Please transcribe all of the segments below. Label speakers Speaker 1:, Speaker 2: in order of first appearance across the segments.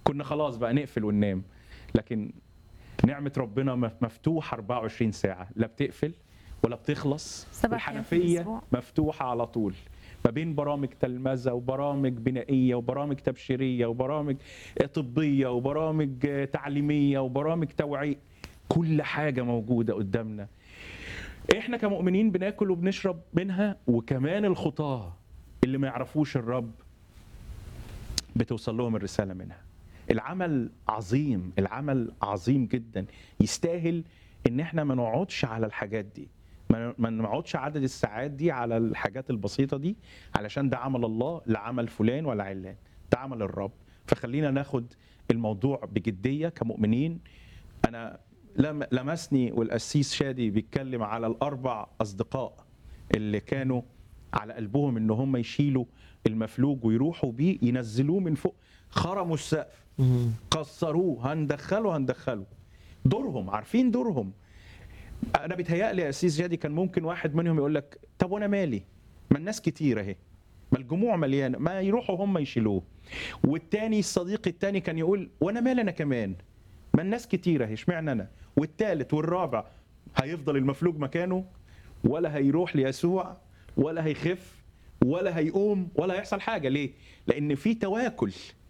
Speaker 1: كنا خلاص بقى نقفل وننام لكن نعمه ربنا مف- مفتوحه 24 ساعه لا بتقفل ولا بتخلص
Speaker 2: سبع أيام في
Speaker 1: الحنفيه
Speaker 2: الأسبوع.
Speaker 1: مفتوحه على طول ما بين برامج تلمذه وبرامج بنائيه وبرامج تبشيريه وبرامج طبيه وبرامج تعليميه وبرامج توعيه كل حاجه موجوده قدامنا احنا كمؤمنين بناكل وبنشرب منها وكمان الخطاه اللي ما يعرفوش الرب بتوصل لهم الرساله منها العمل عظيم العمل عظيم جدا يستاهل ان احنا ما نقعدش على الحاجات دي ما ما نقعدش عدد الساعات دي على الحاجات البسيطه دي علشان ده عمل الله لا عمل فلان ولا علان ده عمل الرب فخلينا ناخد الموضوع بجديه كمؤمنين انا لم لمسني والقسيس شادي بيتكلم على الاربع اصدقاء اللي كانوا على قلبهم ان هم يشيلوا المفلوج ويروحوا بيه ينزلوه من فوق خرموا السقف كسروه هندخله هندخله دورهم عارفين دورهم انا بيتهيألي يا اسيس جادي كان ممكن واحد منهم يقول لك طب وانا مالي ما الناس كتير اهي ما الجموع مليانه ما يروحوا هم يشيلوه والتاني الصديق التاني كان يقول وانا مالي انا كمان ما الناس كتير اهي اشمعنى انا والتالت والرابع هيفضل المفلوج مكانه ولا هيروح ليسوع ولا هيخف ولا هيقوم ولا هيحصل حاجه ليه لان في تواكل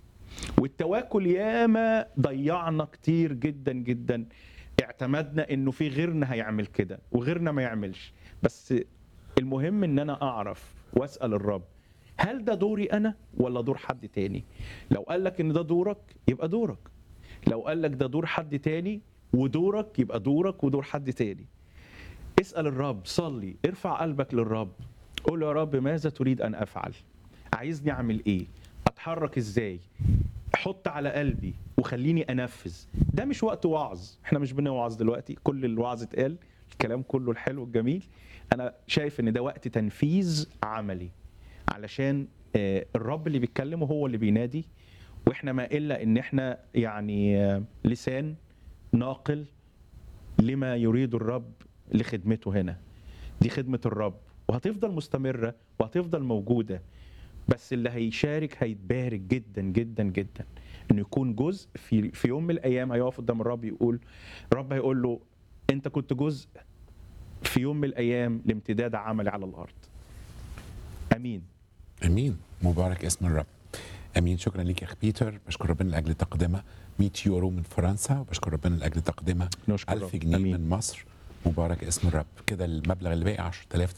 Speaker 1: والتواكل ياما ضيعنا كتير جدا جدا اعتمدنا انه في غيرنا هيعمل كده وغيرنا ما يعملش بس المهم ان انا اعرف واسال الرب هل ده دوري انا ولا دور حد تاني لو قال لك ان ده دورك يبقى دورك لو قال لك ده دور حد تاني ودورك يبقى دورك ودور حد تاني اسال الرب صلي ارفع قلبك للرب قول له يا رب ماذا تريد ان افعل عايزني اعمل ايه اتحرك ازاي حط على قلبي وخليني انفذ ده مش وقت وعظ احنا مش بنوعظ دلوقتي كل الوعظ اتقال الكلام كله الحلو الجميل انا شايف ان ده وقت تنفيذ عملي علشان آه، الرب اللي بيتكلم وهو اللي بينادي واحنا ما الا ان احنا يعني آه، لسان ناقل لما يريد الرب لخدمته هنا دي خدمة الرب وهتفضل مستمرة وهتفضل موجودة بس اللي هيشارك هيتبارك جدا جدا جدا انه يكون جزء في في يوم من الايام هيقف قدام الرب يقول الرب هيقول له انت كنت جزء في يوم من الايام لامتداد عملي على الارض امين
Speaker 3: امين مبارك اسم الرب امين شكرا لك يا اخ بيتر بشكر ربنا لاجل تقدمه 100 يورو من فرنسا وبشكر ربنا لاجل تقدمه
Speaker 1: نشكر
Speaker 3: 1000
Speaker 1: رب.
Speaker 3: جنيه
Speaker 1: أمين.
Speaker 3: من مصر مبارك اسم الرب كده المبلغ اللي باقي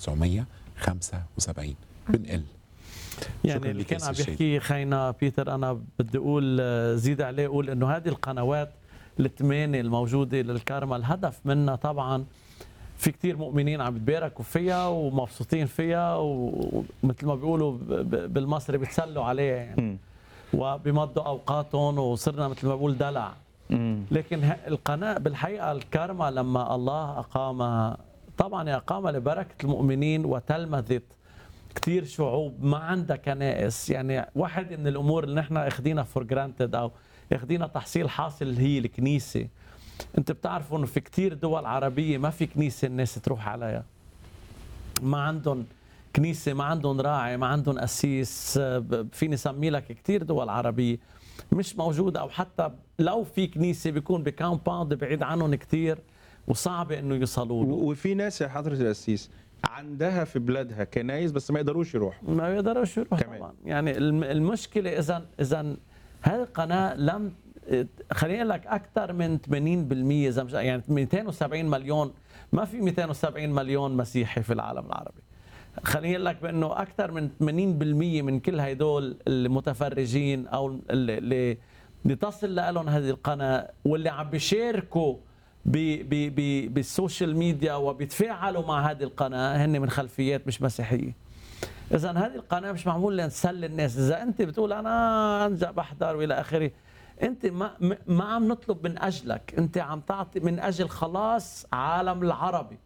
Speaker 3: 10975 بنقل شكراً
Speaker 4: يعني اللي
Speaker 3: لك
Speaker 4: كان
Speaker 3: يا
Speaker 4: عم
Speaker 3: أستاذ
Speaker 4: بيحكي خينا بيتر انا بدي اقول آه، زيد عليه اقول انه هذه القنوات الثمانيه الموجوده للكارما الهدف منها طبعا في كتير مؤمنين عم يتباركوا فيها ومبسوطين فيها و- ومثل ما بيقولوا ب- ب- بالمصري بيتسلوا عليها يعني
Speaker 1: مم.
Speaker 4: وبيمضوا اوقاتهم وصرنا مثل ما بقول دلع
Speaker 1: مم.
Speaker 4: لكن ه- القناة بالحقيقة الكارما لما الله أقامها طبعا أقامها لبركة المؤمنين وتلمذت كتير شعوب ما عندها كنائس يعني واحد من الأمور اللي نحن اخدينها فور جرانتد أو اخدينها تحصيل حاصل هي الكنيسة انت بتعرفوا انه في كتير دول عربية ما في كنيسة الناس تروح عليها ما عندهم كنيسة ما عندهم راعي ما عندهم قسيس آه، ب- فيني اسمي لك كثير دول عربية مش موجودة أو حتى لو في كنيسة بيكون بكامباوند بعيد عنهم كثير وصعبة إنه يوصلوا له
Speaker 1: و- وفي ناس يا حضرة القسيس عندها في بلادها كنايس بس ما يقدروش يروحوا
Speaker 4: ما بيقدروش يروحوا
Speaker 1: كمان.
Speaker 4: طبعا يعني الم- المشكلة إذا إذا هذه القناة لم خليني أقول لك أكثر من 80% إذا مش يعني 270 مليون ما في 270 مليون مسيحي في العالم العربي خليني اقول لك بانه اكثر من 80% من كل هدول المتفرجين او اللي, اللي اللي تصل لهم هذه القناه واللي عم بيشاركوا ب- ب- ب- بالسوشيال ميديا وبيتفاعلوا مع هذه القناه هن من خلفيات مش مسيحيه اذا هذه القناه مش معمول لنسلي الناس اذا انت بتقول انا انجا بحضر والى اخره انت ما ما- ما عم نطلب من اجلك انت عم تعطي من اجل خلاص عالم العربي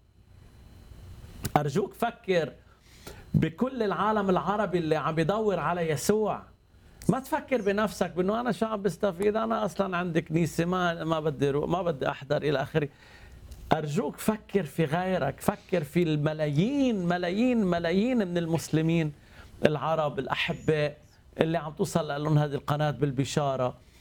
Speaker 4: ارجوك فكر بكل العالم العربي اللي عم بيدور على يسوع ما تفكر بنفسك بانه انا شو عم بستفيد انا اصلا عندي كنيسه ما ما بدي أروح ما بدي احضر الى اخره ارجوك فكر في غيرك فكر في الملايين ملايين ملايين من المسلمين العرب الاحباء اللي عم توصل لهم هذه القناه بالبشاره